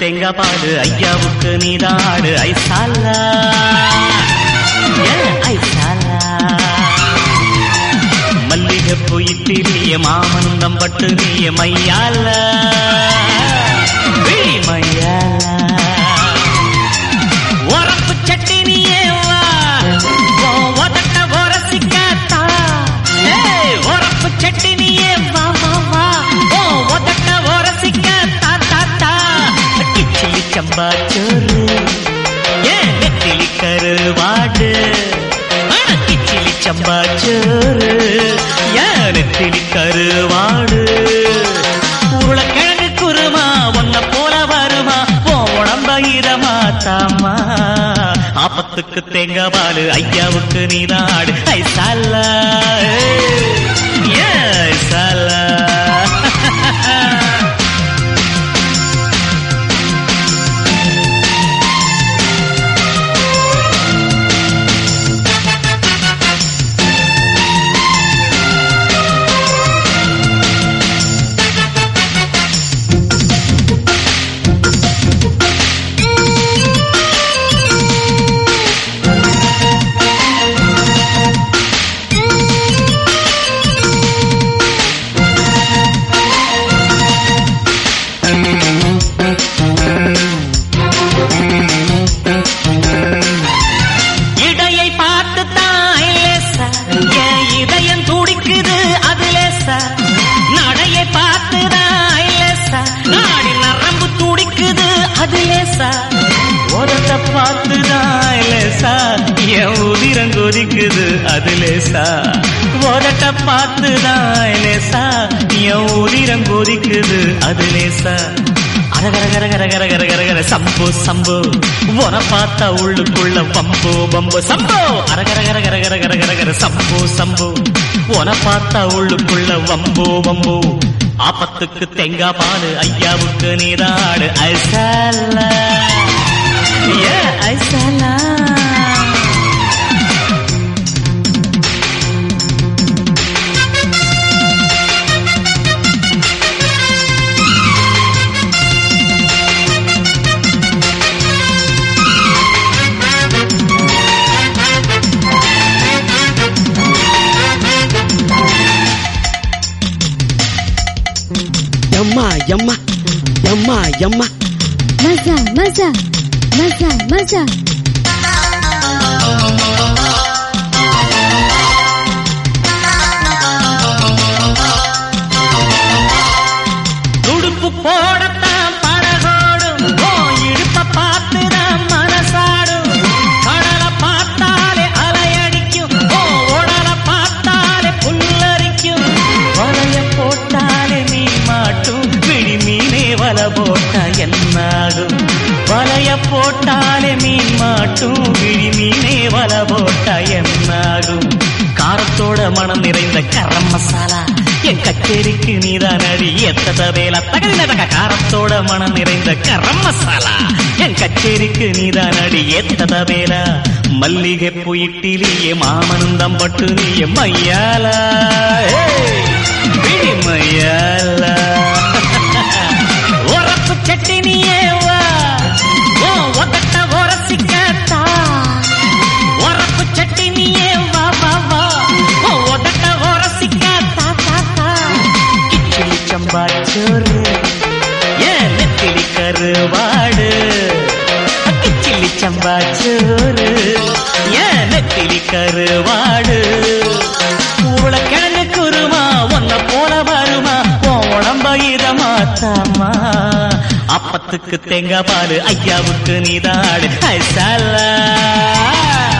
தேங்காய் பாடு ஐயாவுக்கு நீதாடு ஐசாலா ஏ ஐசாலா மல்லிகை போயிட்டிரிய மாமனும் தம்பட்டு நீய மையால விழி மையால உரப்பு சட்டி நீயே வா உன் உதட்ட உரசிக்காத்தா ஏய், உரப்பு சட்டி நீயே வா வா வா உன் உதட்ட உரசிக்காத்தா தா தா கிச்சிலி சம்பா சோறு ஏன் நெத்திலி கருவாடு ஆ, கிச்சிலி சம்பா சோறு ஏன் நெத்திலி கருவாடு உருளைக்கிழங்கு குருமா உன்ன போல வருமா உன் உடம்ப இதமா தாமா ஆபத்துக்கு தேங்காய் பாலு ஐயாவுக்கு நீதாடு ஐசாலா ஏ ஐசாலா இடையை பார்த்து தான் லேசா என் இதயம் துடிக்குது அது லேசா நடையை பார்த்து தான் லேசா நாடி நரம்பு துடிக்குது அது லேசா உரத்தை பார்த்து தான் லேசா என் உதிரம் கொதிக்குது அது லேசா உரத்தை பார்த்து தான் லேசா என் உதிரம் கொதிக்குது அது லேசா அரகர கர கர கர கர கர கர சம்பு சம்பு உன பார்த்தா உள்ளுக்குள்ள பம்பு பம்பு சம்பு அரகர கர கர கர கர கர கர சம்பு சம்பு உன பார்த்தா உள்ளுக்குள்ள வம்பு வம்பு ஆபத்துக்கு தேங்காய் பாலு ஐயாவுக்கு நீதாடு ஐசாலா ஏ ஐசாலா ಯಮ್ಮ ಯಮ್ಮ ಯಮ್ಮ ಯಮ್ಮ மசா மசா மசா மசா துடுப்பு போடத்தான் படகோடும் ஓ இடுப்ப பார்த்துதான் மனசாடும் கடலை பார்த்தாலே அலையடிக்கும் ஓ உடலை பார்த்தாலே புல்லரிக்கும் வலைய போட்டாலே மீன் மாட்டும் பிடி மீனே வலை போட்டா என்னாகும் வலைய போட்டாலே மீன் மாட்டும் பிடி மீனே வலை போட்டா என்னாகும் காரத்தோட மனம் நிறைந்த கரம் மசாலா என் கச்சேரிக்கு நீதான் அடி எத்தத வேலா தகதினதக காரத்தோட மனம் நிறைந்த கரம் மசாலா என் கச்சேரிக்கு நீதான் அடி எத்தத வேலா மல்லிகை போயிட்டிலேயே மாமனும் தம்பட்டு நீ மையாலா ஏய், விழி மையாலா உரப்பு சட்டி நீயே வா ஓ ஒத்தட்ட உரசிக்கத்தா உரப்பு சட்டி நீயே வா வா வா ஓ ஒதட்ட உரசிக்க தா தா தா கிச்சிலி சம்பா சோறு ஏன் நெத்திலி கருவாடு கிச்சிலி சம்பா சோறு ஏன் நெத்திலி கருவாடு உருளைக்கிழங்கு குருமா உன்ன போல வருமா உன் உடம்ப இதமா தாமா அப்பத்துக்கு தேங்காய் பாலு ஐயாவுக்கு நீதாடு ஐசாலா